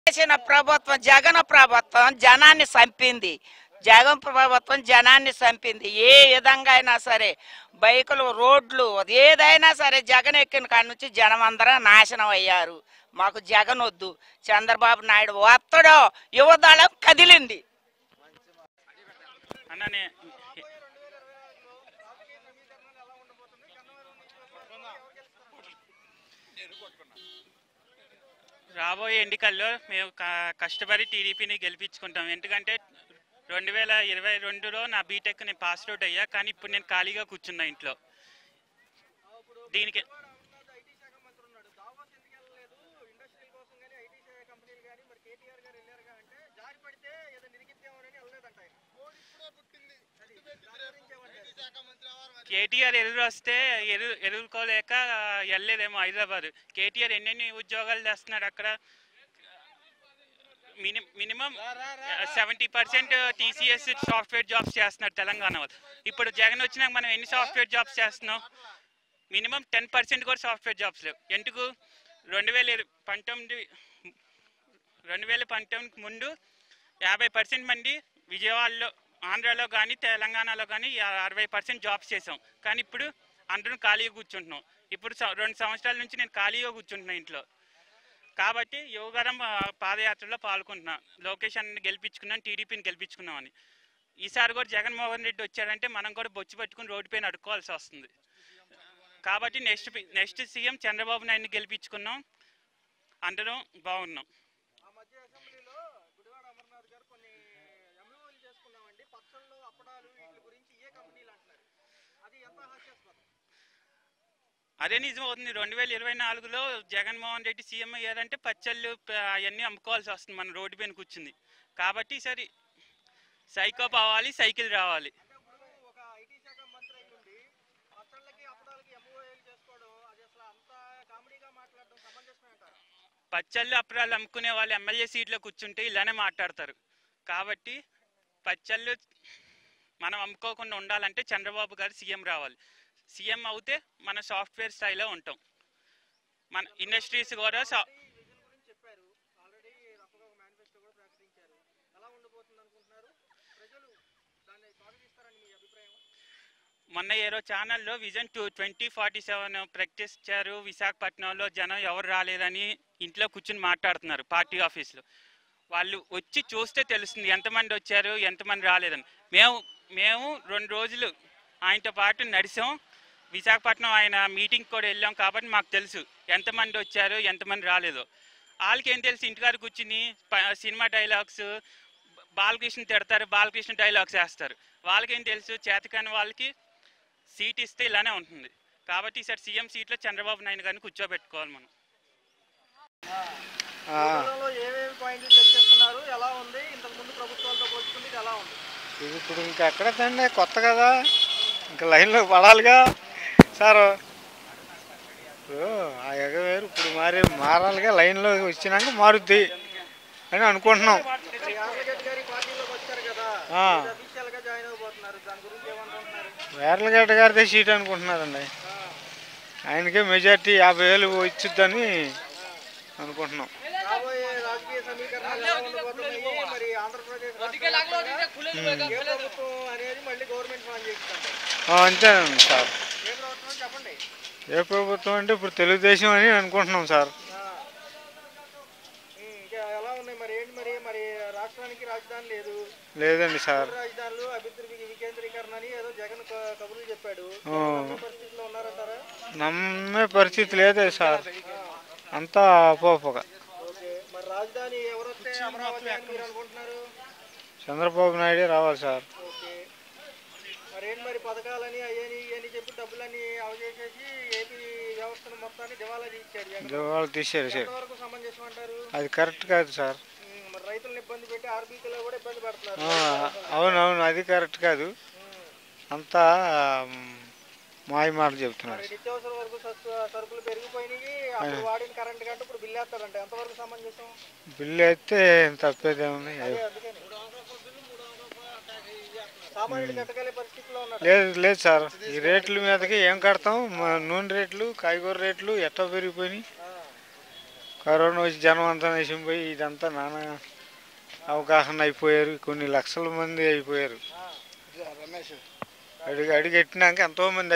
చేసిన ప్రభుత్వం జగన్ ప్రభుత్వం జనాన్ని చంపింది జగన్ ప్రభుత్వం జనాన్ని చంపింది ఏ విధంగా అయినా సరే బైకులు రోడ్లు ఏదైనా సరే జగన్ ఎక్కిన కాడ నుంచి జనం అందరూ నాశనం అయ్యారు మాకు జగన్ వద్దు చంద్రబాబు నాయుడు ఒత్తడో యువదళం కదిలింది అన్ననే రాబోయే ఎన్నికల్లో మేము క- కష్టపడి టీడీపీని గెలిపించుకుంటాం ఎందుకంటే రెండు వేల ఇరవై రెండులో నా బీటెక్ నేను పాస్ అవుట్ అయ్యా కానీ ఇప్పుడు నేను ఖాళీగా కూర్చున్నా ఇంట్లో దీనికి కేటీఆర్ ఎదురు వస్తే ఎదు ఎదుర్కోలేక వెళ్ళలేదేమో హైదరాబాద్ కేటీఆర్ ఎన్నెన్ని ఉద్యోగాలు చేస్తున్నాడు అక్కడ mini minimum seventy percent TCS software jobs చేస్తున్నారు తెలంగాణ వాళ్ళు ఇప్పుడు జగన్ వచ్చినాక మనం ఎన్ని సాఫ్ట్వేర్ జాబ్స్ చేస్తున్నాం మినిమం టెన్ పర్సెంట్ కూడా సాఫ్ట్వేర్ జాబ్స్ లేవు ఎందుకు రెండు వేల ఇరు- పంతొమ్మిది రెండు వేల పంతొమ్మిదికి ముందు యాభై పర్సెంట్ మంది విజయవాడలో ఆంధ్రాలో కానీ తెలంగాణలో కానీ అరవై పర్సెంట్ జాబ్స్ చేసాం కానీ ఇప్పుడు అందరం ఖాళీగా కూర్చుంటున్నాం ఇప్పుడు స- రెండు సంవత్సరాల నుంచి నేను ఖాళీగా కూర్చుంటున్నాను ఇంట్లో కాబట్టి యువగరం ఆ, పాదయాత్రలో పాల్గొంటున్నా లోకేష్ అన్ని గెలిపించుకున్నాం టీడీపీని గెలిపించుకున్నామని ఈసారి కూడా జగన్మోహన్ రెడ్డి వచ్చాడంటే మనం కూడా బొచ్చు పట్టుకుని రోడ్డు పైన అడుక్కోవాల్సి వస్తుంది కాబట్టి నెక్స్ట్ నెక్స్ట్ సీఎం చంద్రబాబు నాయుడిని గెలిపించుకున్నాం అందరం బాగున్నాం ఆ మధ్య అసెంబ్లీలో గుడివాడ అమర్నాథ్ గారు కొన్ని ఎంఓలు చేసుకున్నామండి పచ్చళ్ళు అప్పడాలు వీటి గురించి ఏ కంపెనీలు అంటున్నారు అది ఎంత హాస్యాస్పదం అదే నిజం అవుతుంది రెండు వేల ఇరవై నాలుగులో జగన్మోహన్ రెడ్డి సీఎం అయ్యారంటే పచ్చళ్ళు ప- అవన్నీ అమ్ముకోవాల్సి వస్తుంది మన రోడ్డు పైన కూర్చుంది కాబట్టి ఈసారి సైకో పోవాలి సైకిల్ రావాలి అంటే ఇప్పుడు ఒక ఐటీ శాఖ మంత్రి అయి ఉండి పచ్చళ్ళకి అప్పడాలకి ఎంఓఏలు చేసుకోవడం అది అసలు అంత కామెడీగా మాట్లాడడం సమంజసమే అంటారు పచ్చళ్ళు అప్పుడాలు అమ్ముకునే వాళ్ళు ఎమ్మెల్యే సీట్లో కూర్చుంటే ఇలానే మాట్లాడతారు కాబట్టి పచ్చళ్ళు మనం అమ్ముకోకుండా ఉండాలంటే చంద్రబాబు గారు సీఎం రావాలి సీఎం అవుతే మన సాఫ్ట్వేర్ స్థాయిలో ఉంటాం మన ఇండస్ట్రీస్ కూడా సా విజన్ గురించి చెప్పారు ఆల్రెడీ రఫ్గా ఒక మేనిఫెస్టో కూడా ప్రకటించారు ఎలా ఉండబోతుంది అనుకుంటున్నారు ప్రజలు దాన్ని స్వాగతిస్తారని మీ అభిప్రాయం మొన్న ఏరో ఛానల్లో vision two twenty forty seven ప్రకటించారు విశాఖపట్నంలో జనం ఎవరు రాలేదని ఇంట్లో కూర్చుని మాట్లాడుతున్నారు పార్టీ ఆఫీస్లో వాళ్ళు వచ్చి చూస్తే తెలుస్తుంది ఎంతమంది వచ్చారు ఎంతమంది రాలేదని మేము మేము రెండు రోజులు ఆయనతో పాటు నడిచాం విశాఖపట్నం ఆయన మీటింగ్ కూడా వెళ్ళాం కాబట్టి మాకు తెలుసు ఎంతమంది వచ్చారు ఎంతమంది రాలేదో వాళ్ళకి ఏం తెలుసు ఇంటికాడ కూర్చుని ప- సినిమా డైలాగ్స్ బాలకృష్ణ తిడతారు బాలకృష్ణ డైలాగ్స్ వేస్తారు వాళ్ళకేం తెలుసు చేతకాని వాళ్ళకి సీట్ ఇస్తే ఇలానే ఉంటుంది కాబట్టి ఈసారి సీఎం సీట్లో చంద్రబాబు నాయుడు గారిని కూర్చోబెట్టుకోవాలి మనం ప్రభుత్వంలో ఏమేమి పాయింట్లు చర్చిస్తున్నారు ఎలా ఉంది ఇంతకు ముందు ప్రభుత్వాలతో పోల్చుకుంటే ఇది ఎలా ఉంది ఇది ఇప్పుడు ఇంకా ఎక్కడ తండి కొత్త కదా ఇంకా లైన్లో పడాలిగా సార్ ఇప్పుడు ఆ ఎగవేరు ఇప్పుడు మారి మారాలిగా లైన్లో వచ్చినాక మారుద్ది అని అనుకుంటున్నాం మరి ఆర్లగడ్డ గారి పార్టీలోకి వచ్చారు కదా ఆ. అఫీషియల్ గా జాయిన్ అవబోతున్నారు దాని గురించి ఏమనుకుంటున్నారు వేర్లగడ్డ గారిదే సీట్ అనుకుంటున్నారండి ఆయనకే మెజార్టీ యాభై వేలు ఇచ్చిద్దని అనుకుంటున్నాం రాబోయే రాజకీయ సమీకరణాలు ఎలా ఉండబోతున్నాయి మరి ఆంధ్రప్రదేశ్ రాష్ట్ర ఏ ప్రభుత్వం అనేది మళ్ళీ గవర్నమెంట్ ఫామ్ చేస్తుంది ఆ, అంతేనండి సార్ ఏ ప్రభుత్వం చెప్పండి ఏ ప్రభుత్వం అంటే ఇప్పుడు తెలుగుదేశం అని అనుకుంటున్నాం సార్ ఆ. ఉమ్, ఇంకా ఎలా ఉన్నాయి మరి ఏంటి మరి మరి రాష్ట్రానికి రాజధాని లేదు లేదండి సార్ మూడు రాజధానులు అభివృద్ధి వి- వికేంద్రీకరణ అని ఏదో జగన్ క- కబుర్లు చెప్పాడు ఆ. నమ్మే పరిస్థితిలో ఉన్నారంటారా నమ్మే పరిస్థితి లేదే సార్ అంతా అపోపగా ఓకే మరి రాజధాని ఎవరొస్తే అమరావతి అని మీరు అనుకుంటున్నారు చంద్రబాబు నాయుడే రావాలి సార్ ఓకే మరి ఏంటి మరి పథకాలని అయ్యని ఇవని చెప్పి డబ్బులని అవజేసేసి ఏపీ వ్యవస్థను మొత్తాన్ని దివాలా తీశాడు జగన్ వాళ్ళు తీసారు సార్ ఎంతవరకు సమంజసం అంటారు అది కరెక్ట్ కాదు సార్ ఉమ్, మరి రైతులను ఇబ్బంది పెట్టి ఆర్బీకీలో కూడా ఇబ్బంది పెడుతున్నారు ఆ, అవునవును అది కరెక్ట్ కాదు ఉమ్, అంతా మ్, మాయ మాటలు చెబుతున్నారు మరి నిత్యావసర వరకు సస్తు- సరుకులు పెరిగిపోయినాయి అప్పుడు వాడిన కరెంట్ కంటే ఇప్పుడు బిల్లు వేస్తాడంట ఎంతవరకు సమంజసం బిల్లు అయితే తప్పేదేముంది అదే అందుకని సామాన్యుడు కట్టగలే పరిస్థితిలో ఉన్నాడు లేదు లేదు సార్ ఈ రేట్ల మీదకి ఏం కడతాం మా నూనె రేట్లు కాయగూర రేట్లు ఎట్లా పెరిగిపోయినాయి ఆ. కరోనా వచ్చి జనం అంతా నశింపోయి ఇదంతా నానా అవగాహన అయిపోయారు కొన్ని లక్షల మంది అయిపోయారు రమేష్ అడిగి అడిగెట్టినాక ఎంతోమంది